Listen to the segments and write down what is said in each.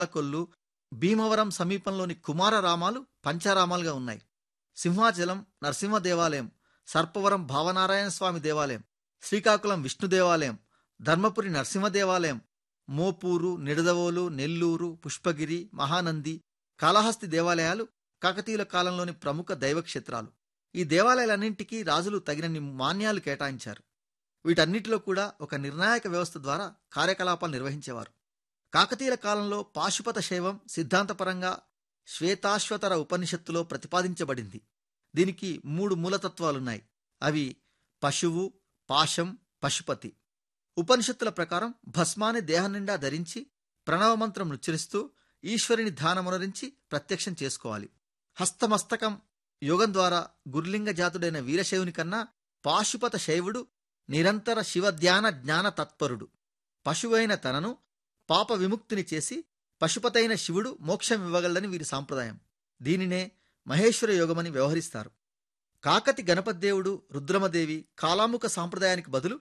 కొల్లు భీమవరం సమీపంలోని కుమారరామాలు పంచారామాలుగా ఉన్నాయి సింహాచలం నరసింహ దేవాలయం సర్పవరం భావనారాయణ స్వామి దేవాలయం శ్రీకాకుళం విష్ణు దేవాలయం ధర్మపురి నరసింహ దేవాలయం మోపూరు నిడదవోలు నెల్లూరు పుష్పగిరి మహానంది కాళహస్తి దేవాలయాలు కాకతీయుల కాలంలోని ప్రముఖ దైవక్షేత్రాలు ఈ దేవాలయాలన్నింటికీ రాజులు తగినన్ని మాన్యాలు కేటాయించారు వీటన్నిటిలో కూడా ఒక నిర్ణాయక వ్యవస్థ ద్వారా కార్యకలాపాలు నిర్వహించేవారు కాకతీయుల కాలంలో పాశుపత శైవం సిద్ధాంతపరంగా శ్వేతాశ్వతర ఉపనిషత్తులో ప్రతిపాదించబడింది దీనికి మూడు మూలతత్వాలున్నాయి అవి పశువు పాశం పశుపతి ఉపనిషత్తుల ప్రకారం భస్మాన్ని దేహం నిండా ధరించి ప్రణవమంత్రం ఉచ్చరిస్తూ ఈశ్వరుని ధ్యానమునరించి ప్రత్యక్షం చేసుకోవాలి హస్తమస్తకం యోగం ద్వారా గుర్లింగ జాతుడైన వీరశైవుని కన్నా పాశుపత శైవుడు నిరంతర శివధ్యాన జ్ఞాన తత్పరుడు పశువైన తనను పాప విముక్తిని చేసి పశుపతైన శివుడు మోక్షం ఇవ్వగలదని వీరి సాంప్రదాయం దీనినే మహేశ్వర యోగమని వ్యవహరిస్తారు కాకతి గణపతిదేవుడు రుద్రమదేవి కాలాముఖ సాంప్రదాయానికి బదులు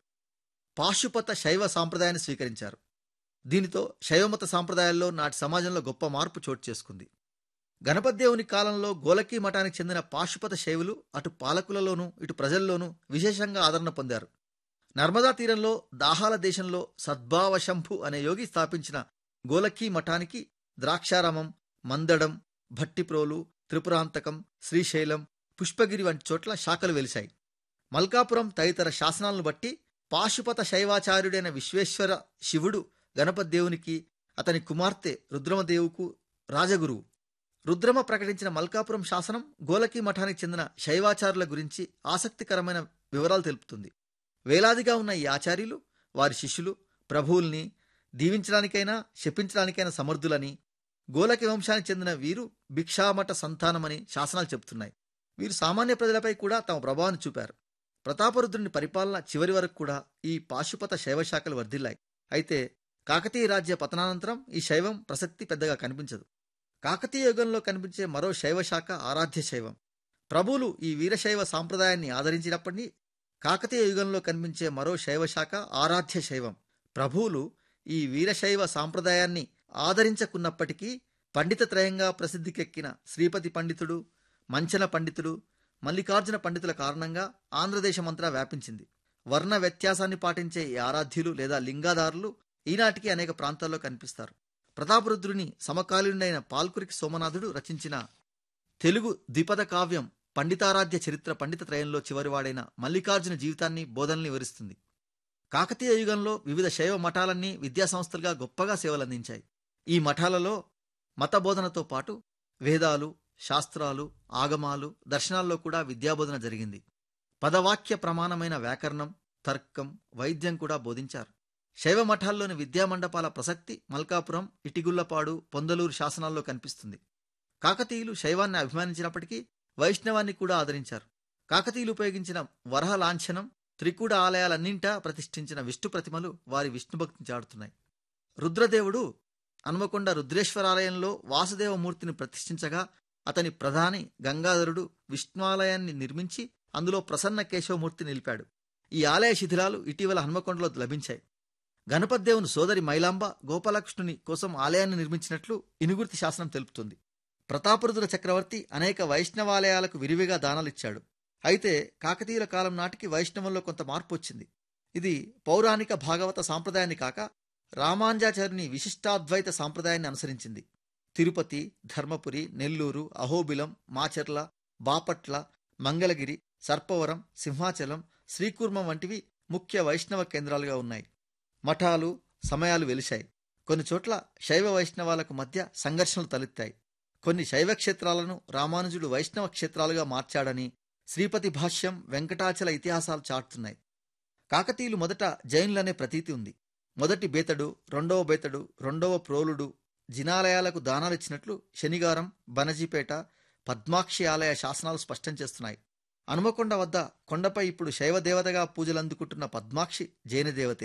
పాశుపత శైవ సాంప్రదాయాన్ని స్వీకరించారు దీనితో శైవమత సాంప్రదాయాల్లో నాటి సమాజంలో గొప్ప మార్పు చోటు చేసుకుంది గణపతిదేవుని కాలంలో గోలకీ మఠానికి చెందిన పాశుపత శైవులు అటు పాలకులలోనూ ఇటు ప్రజల్లోనూ విశేషంగా ఆదరణ పొందారు నర్మదా తీరంలో దాహాల దేశంలో సద్భావశంభు అనే యోగి స్థాపించిన గోలకీ మఠానికి ద్రాక్షారామం మందడం భట్టిప్రోలు త్రిపురాంతకం శ్రీశైలం పుష్పగిరి వంటి చోట్ల శాఖలు వెలిశాయి మల్కాపురం తదితర శాసనాలను బట్టి పాశుపత శైవాచార్యుడైన విశ్వేశ్వర శివుడు గణపతిదేవునికి అతని కుమార్తె రుద్రమదేవుకు రాజగురువు రుద్రమ ప్రకటించిన మల్కాపురం శాసనం గోలకీ మఠానికి చెందిన శైవాచారుల గురించి ఆసక్తికరమైన వివరాలు తెలుపుతుంది వేలాదిగా ఉన్న ఈ ఆచార్యులు వారి శిష్యులు ప్రభువుల్ని దీవించడానికైనా శపించడానికైనా సమర్థులని గోలకి వంశానికి చెందిన వీరు భిక్షామఠ సంతానమని శాసనాలు చెబుతున్నాయి వీరు సామాన్య ప్రజలపై కూడా తమ ప్రభావాన్ని చూపారు ప్రతాపరుద్రుని పరిపాలన చివరి వరకు కూడా ఈ పాశుపత శైవశాఖలు వర్ధిల్లాయి అయితే కాకతీయ రాజ్య పతనానంతరం ఈ శైవం ప్రసక్తి పెద్దగా కనిపించదు కాకతీయ యుగంలో కనిపించే మరో శైవశాఖ ఆరాధ్య శైవం ప్రభువులు ఈ వీరశైవ సాంప్రదాయాన్ని ఆదరించినప్పటికీ కాకతీయ యుగంలో కనిపించే మరో శైవశాఖ ఆరాధ్య శైవం ప్రభువులు ఈ వీరశైవ సాంప్రదాయాన్ని ఆదరించకున్నప్పటికీ పండితత్రయంగా ప్రసిద్ధికెక్కిన శ్రీపతి పండితుడు మంచన పండితుడు మల్లికార్జున పండితుల కారణంగా ఆంధ్రదేశమంతటా వ్యాపించింది వర్ణ వ్యత్యాసాన్ని పాటించే ఈ ఆరాధ్యులు లేదా లింగాదారులు ఈనాటికి అనేక ప్రాంతాల్లో కనిపిస్తారు ప్రతాపరుద్రుని సమకాలీనుడైన పాల్కురికి సోమనాథుడు రచించిన తెలుగు ద్విపద కావ్యం పండితారాధ్య చరిత్ర పండిత త్రయంలో చివరివాడైన మల్లికార్జున జీవితాన్ని బోధనల్ని వివరిస్తుంది కాకతీయ యుగంలో వివిధ శైవ మఠాలన్నీ విద్యాసంస్థలుగా గొప్పగా సేవలందించాయి ఈ మఠాలలో మత బోధనతో పాటు వేదాలు శాస్త్రాలు ఆగమాలు దర్శనాల్లో కూడా విద్యాబోధన జరిగింది పదవాక్య ప్రమాణమైన వ్యాకరణం తర్కం వైద్యం కూడా బోధించారు శైవ మఠాల్లోని విద్యామండపాల ప్రసక్తి మల్కాపురం ఇటిగుళ్లపాడు పొందలూరు శాసనాల్లో కనిపిస్తుంది కాకతీయులు శైవాన్ని అభిమానించినప్పటికీ వైష్ణవాన్ని కూడా ఆదరించారు కాకతీయులు ఉపయోగించిన వరహ లాంఛనం త్రికూడ ఆలయాలన్నింటా ప్రతిష్ఠించిన విష్ణు ప్రతిమలు వారి విష్ణుభక్తిని చాడుతున్నాయి రుద్రదేవుడు హనుమకొండ రుద్రేశ్వరాలయంలో వాసుదేవమూర్తిని ప్రతిష్ఠించగా అతని ప్రధాని గంగాధరుడు విష్ణువాలయాన్ని నిర్మించి అందులో ప్రసన్న కేశవమూర్తి నిలిపాడు ఈ ఆలయ శిథిలాలు ఇటీవల హనుమకొండలో లభించాయి గణపతిదేవుని సోదరి మైలాంబ గోపాలకృష్ణుని కోసం ఆలయాన్ని నిర్మించినట్లు ఇనుగుర్తి శాసనం తెలుపుతుంది ప్రతాపరుద్ర చక్రవర్తి అనేక వైష్ణవాలయాలకు విరివిగా దానాలిచ్చాడు అయితే కాకతీయుల కాలం నాటికి వైష్ణవంలో కొంత మార్పు వచ్చింది ఇది పౌరాణిక భాగవత సాంప్రదాయాన్ని కాక రామాంజాచార్యుని విశిష్టాద్వైత సాంప్రదాయాన్ని అనుసరించింది తిరుపతి ధర్మపురి నెల్లూరు అహోబిలం మాచర్ల బాపట్ల మంగళగిరి సర్పవరం సింహాచలం శ్రీకూర్మం వంటివి ముఖ్య వైష్ణవ కేంద్రాలుగా ఉన్నాయి మఠాలు సమయాలు వెలిశాయి కొన్ని చోట్ల శైవ వైష్ణవాలకు మధ్య సంఘర్షణలు తలెత్తాయి కొన్ని శైవ క్షేత్రాలను రామానుజుడు వైష్ణవ క్షేత్రాలుగా మార్చాడని శ్రీపతి భాష్యం వెంకటాచల ఇతిహాసాలు చాటుతున్నాయి కాకతీయులు మొదట జైనులనే ప్రతీతి ఉంది మొదటి బేతడు రెండవ బేతడు రెండవ ప్రోలుడు జినాలయాలకు దానాలిచ్చినట్లు శనిగారం బనజీపేట పద్మాక్షి ఆలయ శాసనాలు స్పష్టం చేస్తున్నాయి హనుమకొండ వద్ద కొండపై ఇప్పుడు శైవ దేవతగా పూజలందుకుంటున్న పద్మాక్షి జైన దేవతే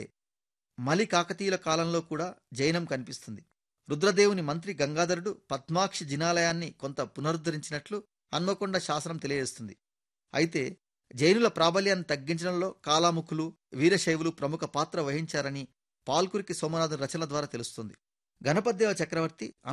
మలి కాకతీయుల కాలంలో కూడా జైనం కనిపిస్తుంది రుద్రదేవుని మంత్రి గంగాధరుడు పద్మాక్షి జినాలయాన్ని కొంత పునరుద్ధరించినట్లు హన్మకొండ శాసనం తెలియజేస్తుంది అయితే జైనుల ప్రాబల్యాన్ని తగ్గించడంలో కాలాముఖులు వీరశైవులు ప్రముఖ పాత్ర వహించారని పాల్కురికి సోమనాథన్ రచనల ద్వారా తెలుస్తుంది గణపతిదేవ చక్రవర్తి